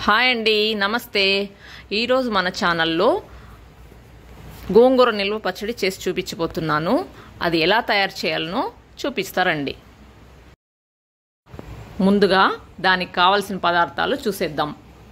hi అండి నమస్తే ఈరోజు మన ఛానల్లో గోంగూర నిల్వ పచ్చడి చేసి చూపించబోతున్నాను అది ఎలా తయారు చేయాలనో చూపిస్తారండి ముందుగా దానికి కావలసిన పదార్థాలు చూసేద్దాం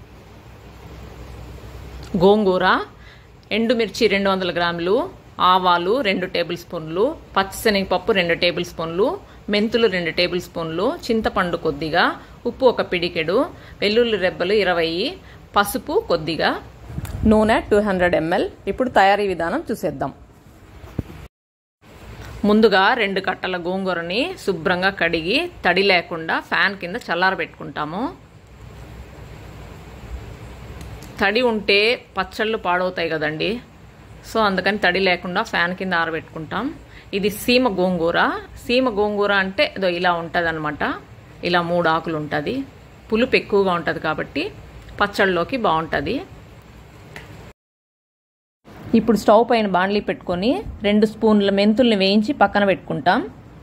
గోంగూర ఎండుమిర్చి రెండు వందల గ్రాములు ఆవాలు రెండు టేబుల్ స్పూన్లు పచ్చిశనగపప్పు రెండు టేబుల్ స్పూన్లు మెంతులు రెండు టేబుల్ స్పూన్లు చింతపండు కొద్దిగా ఉప్పు ఒక పిడికెడు వెల్లుల్లి రెబ్బలు ఇరవై పసుపు కొద్దిగా నూనె టూ హండ్రెడ్ ఎంఎల్ ఇప్పుడు తయారీ విధానం చూసేద్దాం ముందుగా రెండు కట్టల గోంగూరని శుభ్రంగా కడిగి తడి లేకుండా ఫ్యాన్ కింద చల్లారబెట్టుకుంటాము తడి ఉంటే పచ్చళ్ళు పాడవుతాయి కదండి సో అందుకని తడి లేకుండా ఫ్యాన్ కింద ఆరబెట్టుకుంటాం ఇది సీమ గోంగూర సీమ గోంగూర అంటే ఇదో ఇలా ఉంటుంది అనమాట ఇలా మూడు ఆకులు ఉంటుంది పులుపు ఎక్కువగా ఉంటుంది కాబట్టి పచ్చళ్ళలోకి బాగుంటుంది ఇప్పుడు స్టవ్ పైన బాండ్లీ పెట్టుకొని రెండు స్పూన్ల మెంతుల్ని వేయించి పక్కన పెట్టుకుంటాం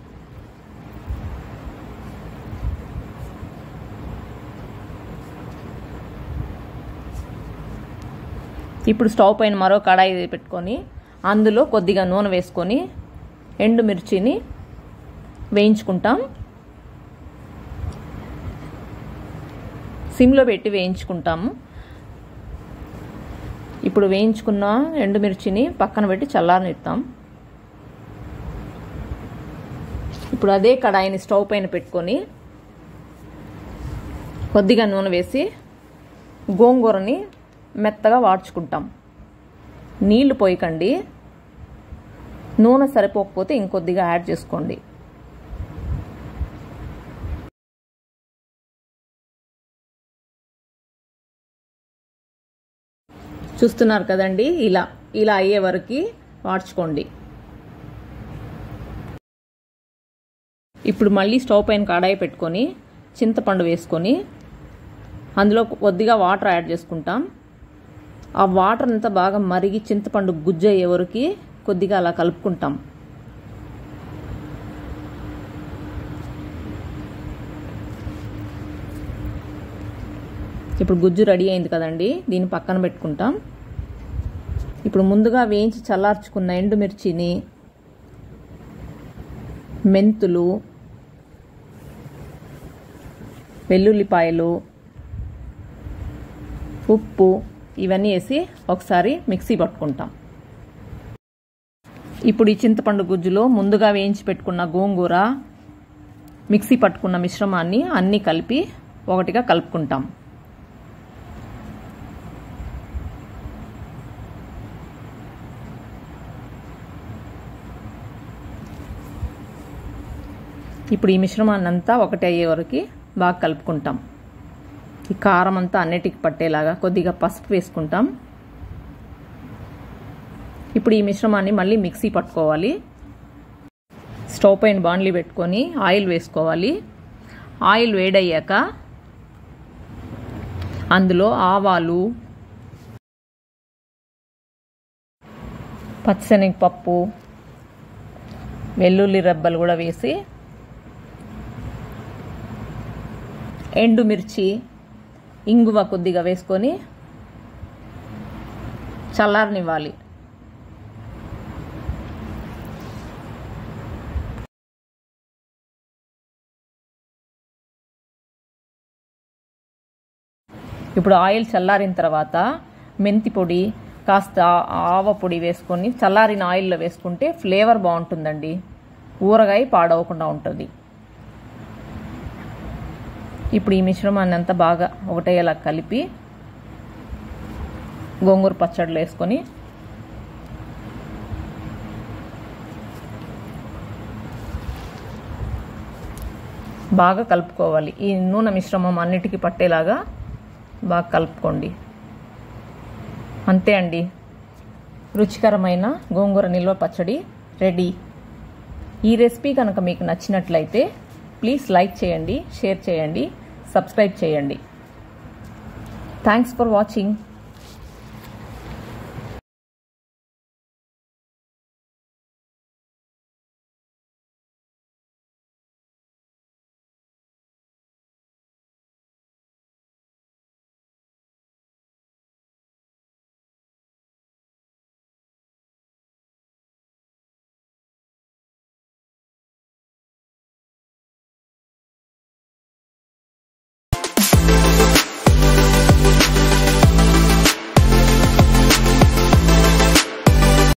ఇప్పుడు స్టవ్ పైన మరో కడాయి పెట్టుకొని అందులో కొద్దిగా నూనె వేసుకొని ఎండుమిర్చిని వేయించుకుంటాం సిమ్లో పెట్టి వేయించుకుంటాము ఇప్పుడు వేయించుకున్న ఎండుమిర్చిని పక్కన పెట్టి చల్లారనిస్తాం ఇప్పుడు అదే కడాయిని స్టవ్ పైన పెట్టుకొని కొద్దిగా నూనె వేసి గోంగూరని మెత్తగా వాడ్చుకుంటాం నీళ్లు పోయకండి నూనె సరిపోకపోతే ఇంకొద్దిగా యాడ్ చేసుకోండి చూస్తున్నారు కదండి ఇలా ఇలా అయ్యే వరకు వాడ్చుకోండి ఇప్పుడు మళ్ళీ స్టవ్ పైన కడాయి పెట్టుకొని చింతపండు వేసుకొని అందులో కొద్దిగా వాటర్ యాడ్ చేసుకుంటాం ఆ వాటర్ అంతా బాగా మరిగి చింతపండు గుజ్జు అయ్యే వరకు కొద్దిగా అలా కలుపుకుంటాం ఇప్పుడు గుజ్జు రెడీ అయింది కదండి దీన్ని పక్కన పెట్టుకుంటాం ఇప్పుడు ముందుగా వేయించి చల్లార్చుకున్న ఎండుమిర్చిని మెంతులు వెల్లుల్లిపాయలు ఉప్పు ఇవన్నీ వేసి ఒకసారి మిక్సీ పట్టుకుంటాం ఇప్పుడు ఈ చింతపండు గుజ్జులో ముందుగా వేయించి పెట్టుకున్న గోంగూర మిక్సీ పట్టుకున్న మిశ్రమాన్ని అన్నీ కలిపి ఒకటిగా కలుపుకుంటాం ఇప్పుడు ఈ మిశ్రమాన్ని అంతా ఒకటి అయ్యే వరకు బాగా కలుపుకుంటాం ఈ కారం అంతా అన్నిటికి పట్టేలాగా కొద్దిగా పసుపు వేసుకుంటాం ఇప్పుడు ఈ మిశ్రమాన్ని మళ్ళీ మిక్సీ పట్టుకోవాలి స్టవ్ పైన బాండ్లీ పెట్టుకొని ఆయిల్ వేసుకోవాలి ఆయిల్ వేడయ్యాక అందులో ఆవాలు పచ్చిశనగపప్పు వెల్లుల్లి రెబ్బలు కూడా వేసి ఎండుమిర్చి ఇంగువ కొద్దిగా వేసుకొని చల్లారనివ్వాలి ఇప్పుడు ఆయిల్ చల్లారిన తర్వాత మెంతి పొడి కాస్త ఆవ పొడి వేసుకొని చల్లారిన ఆయిల్లో వేసుకుంటే ఫ్లేవర్ బాగుంటుందండి ఊరగాయ పాడవకుండా ఉంటుంది ఇప్పుడు ఈ మిశ్రమాన్ని అంతా బాగా ఒకటేలా కలిపి గోంగూర పచ్చడిలో వేసుకొని బాగా కలుపుకోవాలి ఈ నూనె మిశ్రమం అన్నిటికీ పట్టేలాగా బాగా కలుపుకోండి అంతే అండి రుచికరమైన గోంగూర నిల్వ పచ్చడి రెడీ ఈ రెసిపీ కనుక మీకు నచ్చినట్లయితే ప్లీజ్ లైక్ చేయండి షేర్ చేయండి సబ్స్క్రైబ్ చేయండి థ్యాంక్స్ ఫర్ వాచింగ్